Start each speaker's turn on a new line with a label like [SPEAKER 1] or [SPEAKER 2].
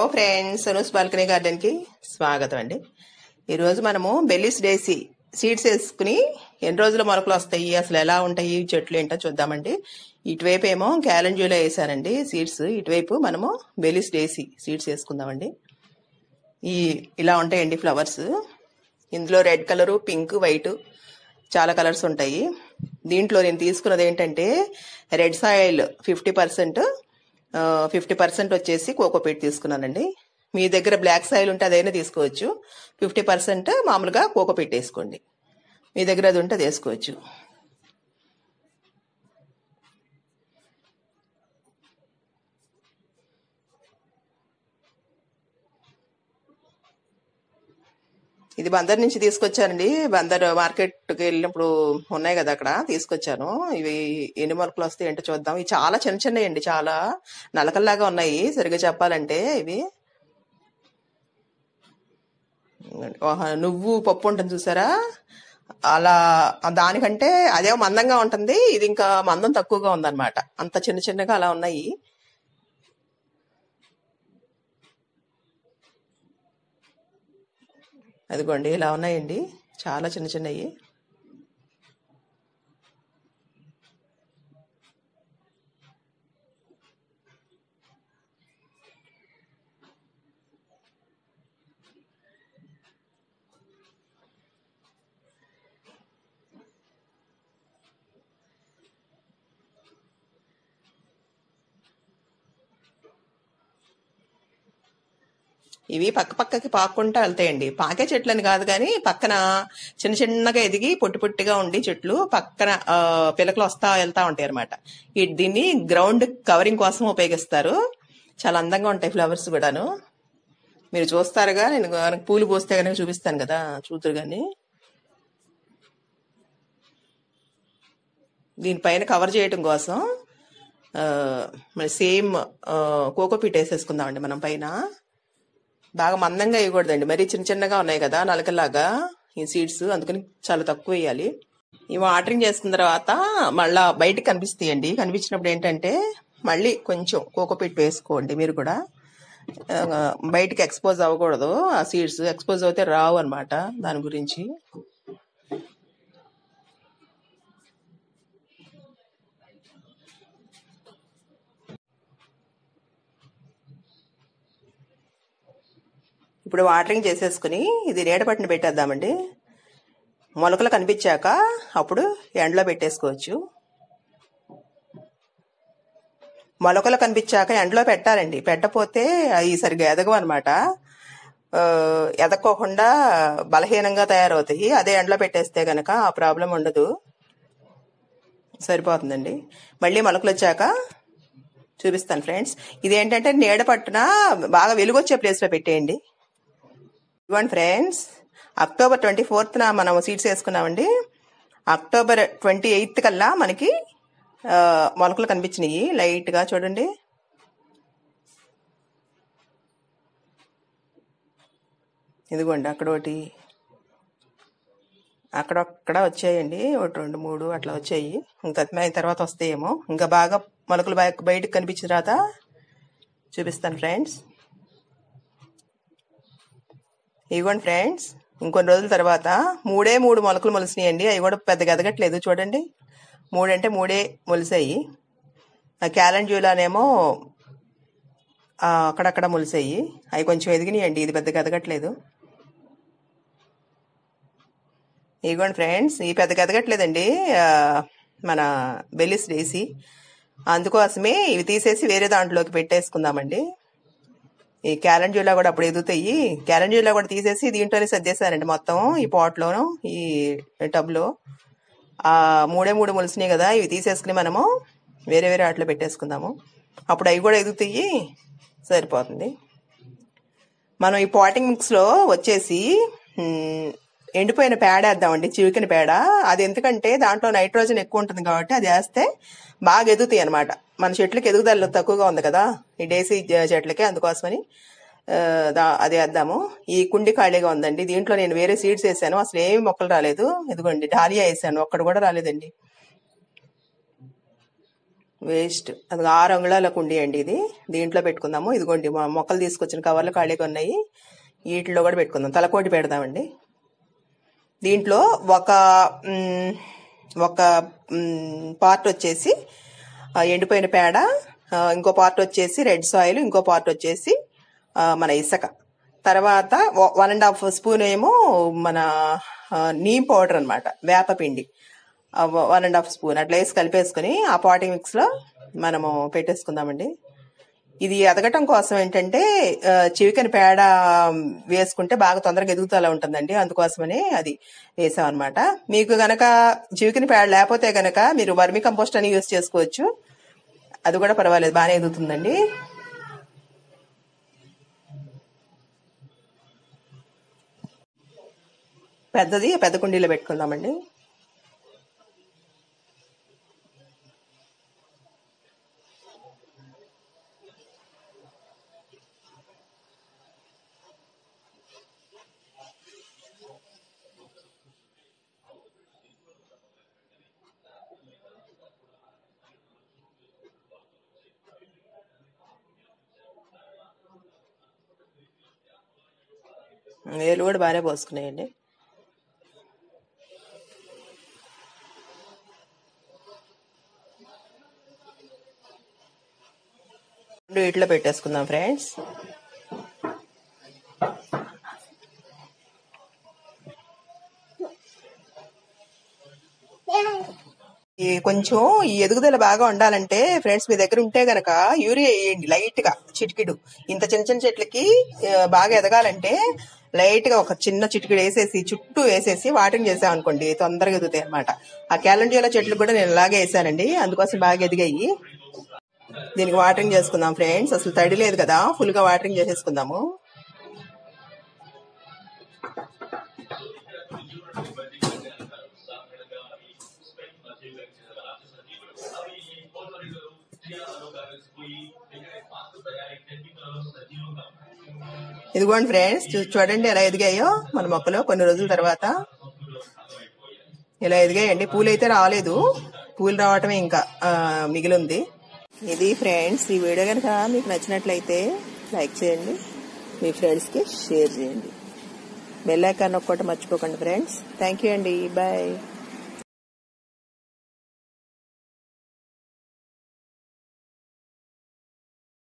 [SPEAKER 1] friends సనూస్ balcony garden కి స్వాగతం అండి ఈరోజు మనము బెల్లిస్ డేసి సీడ్స్ వేసుకుని ఎన్ని రోజుల మొలకలు వస్తాయి అసలు ఎలా ఉంటాయి ఈ చెట్లు ఏంటో చూద్దామండి ఇటువైపు ఏమో క్యాలెండ్యూలో వేసానండి సీడ్స్ ఇటువైపు మనము బెల్లిస్ డేసి సీడ్స్ వేసుకుందామండి ఈ ఇలా ఉంటాయండి ఫ్లవర్స్ ఇందులో రెడ్ కలరు పింక్ వైట్ చాలా కలర్స్ ఉంటాయి దీంట్లో నేను తీసుకున్నది ఏంటంటే red soil fifty percent fifty percent వచ్చేసి కోకోపీట్ తీసుకున్నానండి మీ దగ్గర బ్లాక్ సాయిల్ ఉంటే అదైనా తీసుకోవచ్చు ఫిఫ్టీ పర్సెంట్ మామూలుగా కోకోపీట్ వేసుకోండి మీ దగ్గర అది ఉంటే అది వేసుకోవచ్చు ఇది బందర్ నుంచి తీసుకొచ్చానండి బందర్ మార్కెట్కి వెళ్ళినప్పుడు ఉన్నాయి కదా అక్కడ తీసుకొచ్చాను ఇవి ఎన్ని మొలకలు వస్తాయి ఏంటో చూద్దాం ఇవి చాలా చిన్న చిన్నవి అండి చాలా నలకల్లాగా ఉన్నాయి సరిగా చెప్పాలంటే ఇవి ఓహో, నువ్వు పప్పు ఉంటుంది చూసారా అలా దానికంటే అదే మందంగా ఉంటుంది ఇది ఇంకా మందం తక్కువగా ఉందన్నమాట అంత చిన్న చిన్నగా అలా ఉన్నాయి అదిగోండి ఇలా ఉన్నాయండి చాలా చిన్న చిన్నవి ఇవి పక్క పక్కకి పాక్కుంటా వెళ్తాయండి పాకే చెట్లని కాదు కానీ పక్కన చిన్న చిన్నగా ఎదిగి పొట్టి పొట్టిగా ఉండి చెట్లు పక్కన ఆ, పిలకలు వస్తా వెళ్తా ఉంటాయి అనమాట దీన్ని గ్రౌండ్ కవరింగ్ కోసం ఉపయోగిస్తారు చాలా అందంగా ఉంటాయి ఫ్లవర్స్ కూడాను మీరు చూస్తారుగా నేను గనుక పూలు పోస్తే కనుక చూపిస్తాను కదా చూతురు కానీ దీనిపైన కవర్ చేయటం కోసం ఆ, మరి సేమ్ కోకోపీట్ వేసేసుకుందామండి మనం పైన బాగా మందంగా వేయకూడదండి మరీ చిన్న చిన్నగా ఉన్నాయి కదా నలకలాగా ఈ సీడ్స్ అందుకని చాలా తక్కువ వేయాలి ఈ వాటరింగ్ చేసుకున్న తర్వాత మళ్ళా బయటకు కనిపిస్తాయండి కనిపించినప్పుడు ఏంటంటే మళ్ళీ కొంచెం కోకోపీట్ వేసుకోండి మీరు కూడా ఆ, బయటికి ఎక్స్పోజ్ అవ్వకూడదు ఆ సీడ్స్ ఎక్స్పోజ్ అవుతే రావు అన్నమాట దాని గురించి ఇప్పుడు వాటరింగ్ చేసేసుకుని ఇది నీడ పట్టిన పెట్టేద్దామండి మొలకలు కనిపించాక అప్పుడు ఎండలో పెట్టేసుకోవచ్చు మొలకలు కనిపించాక ఎండలో పెట్టాలండి పెట్టపోతే అవి సరిగ్గా ఎదగవు అనమాట ఎదక్కోకుండా బలహీనంగా తయారవుతాయి అదే ఎండలో పెట్టేస్తే గనక ఆ ప్రాబ్లం ఉండదు సరిపోతుందండి మళ్ళీ మొలకలు వచ్చాక చూపిస్తాను ఫ్రెండ్స్ ఇదేంటంటే నీడ పట్టున బాగా వెలుగొచ్చే ప్లేస్లో పెట్టేయండి ఇవ్వండి ఫ్రెండ్స్ అక్టోబర్ ట్వంటీ ఫోర్త్న మనం సీట్స్ వేసుకున్నామండి అక్టోబర్ ట్వంటీ ఎయిత్ కల్లా మనకి ఆ, మొలకలు కనిపించినాయి లైట్గా చూడండి ఇదిగోండి అక్కడ ఒకటి అక్కడక్కడ వచ్చాయండి ఒకటి రెండు మూడు అట్లా వచ్చాయి ఇంకా అయిన తర్వాత వస్తాయేమో ఇంకా బాగా మొలకలు బయ- బయటకు కనిపించిన తర్వాత చూపిస్తాను ఫ్రెండ్స్ ఇవ్వండి ఫ్రెండ్స్ ఇంకొన్ని రోజుల తర్వాత మూడే మూడు మొలకలు మొలిసినాయండి అవి కూడా పెద్దగా ఎదగట్లేదు చూడండి మూడంటే మూడే మొలిసాయి ఆ క్యాలెండ్యూలానేమో ఆ, అక్కడక్కడ మొలిసాయి అవి కొంచెం ఎదిగినాయండి ఇది పెద్దగా ఎదగట్లేదు ఇదిగోండి ఫ్రెండ్స్ ఈ పెద్దగా ఎదగట్లేదండి ఆ, మన బెల్లిస్ వేసి అందుకోసమే ఇవి తీసేసి వేరే దాంట్లోకి పెట్టేసుకుందామండి ఈ క్యాలెండ్యూలా కూడా అప్పుడు ఎదుగుతాయి క్యాలెండ్యూలా కూడా తీసేసి దీంట్లోనే సర్దేశానండి మొత్తం ఈ పాట్లోను ఈ టబ్లో ఆ మూడే మూడు మొలిసినాయి కదా ఇవి తీసేసుకుని మనము వేరే వేరే వాటిలో పెట్టేసుకుందాము అప్పుడు అవి కూడా ఎదుగుతాయి సరిపోతుంది మనం ఈ పాటింగ్ మిక్స్లో వచ్చేసి మ్, ఎండిపోయిన పేడ వేద్దామండి చివికిన పేడ అది ఎందుకంటే దాంట్లో నైట్రోజన్ ఎక్కువ ఉంటుంది కాబట్టి అది వేస్తే బాగా ఎదుగుతాయి అనమాట మన చెట్లకి ఎదుగుదల తక్కువగా ఉంది కదా ఈ డేసీ జ- చెట్లకి అందుకోసమని ఆ, దా- అది వేద్దాము ఈ కుండి ఖాళీగా ఉందండి దీంట్లో నేను వేరే సీడ్స్ వేసాను అసలు ఏమి మొక్కలు రాలేదు ఇదిగోండి డాలియా వేసాను ఒక్కడు కూడా రాలేదండి వేస్ట్ అది ఆరు అంగుళాల కుండి అండి ఇది దీంట్లో పెట్టుకుందాము ఇదిగోండి మా మొక్కలు తీసుకొచ్చిన కవర్లు ఖాళీగా ఉన్నాయి వీటిలో కూడా పెట్టుకుందాం తలకోటి పెడదామండి దీంట్లో ఒక మ్, ఒక మ్, పార్ట్ వచ్చేసి ఆ, ఎండిపోయిన పేడ ఆ, ఇంకో పార్ట్ వచ్చేసి రెడ్ సాయిల్ ఇంకో పార్ట్ వచ్చేసి ఆ, మన ఇసుక తర్వాత వ- వన్ అండ్ హాఫ్ స్పూన్ ఏమో మన ఆ, నీమ్ పౌడర్ అనమాట వేపపిండి ఆ, వ- వన్ అండ్ హాఫ్ స్పూన్ అట్లా వేసి కలిపేసుకుని ఆ పాటింగ్ మిక్స్లో మనము పెట్టేసుకుందామండి ఇది ఎదగటం కోసం ఏంటంటే ఆ, చివికని పేడ వేసుకుంటే బాగా తొందరగా ఎదుగుతూ ఉంటుందండి అందుకోసమని అది వేసాం అనమాట మీకు గనక చివికని పేడ లేకపోతే గనక మీరు వర్మి కంపోస్ట్ అని యూస్ చేసుకోవచ్చు అది కూడా పర్వాలేదు బాగానే ఎదుగుతుందండి పెద్దది పెద్ద కుండీలో పెట్టుకుందామండి వేలు కూడా బాగానే పోసుకున్నాయండి రెండు వీటిలో పెట్టేసుకుందాం ఫ్రెండ్స్ ఈ కొంచెం ఈ ఎదుగుదల బాగా ఉండాలంటే ఫ్రెండ్స్ మీ దగ్గర ఉంటే గనక యూరియా వేయండి లైట్ గా చిటికిడు ఇంత చిన్న చిన్న చెట్లకి ఆ, బాగా ఎదగాలంటే లైట్ గా ఒక చిన్న చిటికెడు వేసేసి చుట్టూ వేసేసి వాటరింగ్ చేసామనుకోండి తొందరగా ఎదుగుతాయి అనమాట ఆ క్యాలెండియాల చెట్లు కూడా నేను ఇలాగే వేసానండి అందుకోసం బాగా ఎదిగాయి దీనికి వాటరింగ్ చేసుకుందాం ఫ్రెండ్స్ అసలు తడి లేదు కదా ఫుల్ గా వాటరింగ్ చేసేసుకుందాము ఇదిగోండి ఫ్రెండ్స్ చూ- చూడండి ఎలా ఎదిగాయో మన మొక్కలు కొన్ని రోజుల తర్వాత ఇలా ఎదిగాయండి పూలు అయితే రాలేదు పూలు రావటమే ఇంకా ఆ, మిగిలింది ఇది ఫ్రెండ్స్ ఈ వీడియో కనుక మీకు నచ్చినట్లయితే లైక్ చేయండి మీ ఫ్రెండ్స్కి షేర్ చేయండి బెల్ ఐకాన్ ఒక్కటి మర్చిపోకండి ఫ్రెండ్స్ థ్యాంక్ యూ అండి బాయ్